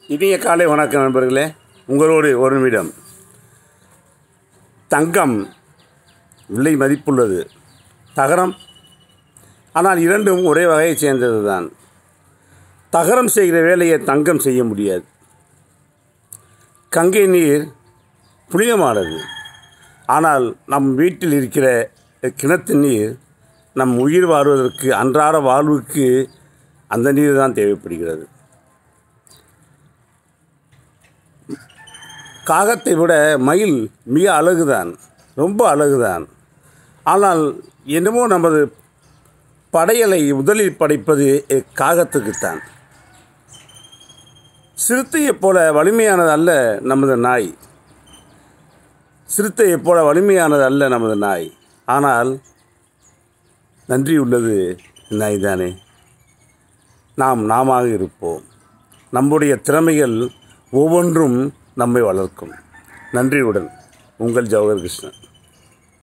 இனிய காலை வணக்கம் நண்பர்களே உங்களோடு ஒரு நிமிடம் தங்கம் விலை மதிப்புள்ளது தகரம் ஆனால் இரண்டும் ஒரே வகையைச் சேர்ந்தது தான் தகரம் செய்கிற வேலையை தங்கம் செய்ய முடியாது கங்கை நீர் புனிதமானது ஆனால் நம் வீட்டில் இருக்கிற கிணத்து நீர் நம் உயிர் வாழ்வதற்கு அன்றாட வாழ்வுக்கு அந்த நீர் தான் தேவைப்படுகிறது காகத்தை விட மயில் மிக அழகுதான் ரொம்ப அழகுதான் ஆனால் என்னமோ நமது படையலை முதலில் படைப்பது காகத்துக்குத்தான் சிறுத்தையைப் போல வலிமையானது அல்ல நமது நாய் சிறுத்தையைப் போல வலிமையானது அல்ல நமது நாய் ஆனால் நன்றி உள்ளது நாய் தானே நாம் நாம இருப்போம் நம்முடைய திறமைகள் ஒவ்வொன்றும் நம்மை வளர்க்கும் நன்றியுடன் உங்கள் ஜவஹர் கிருஷ்ணன்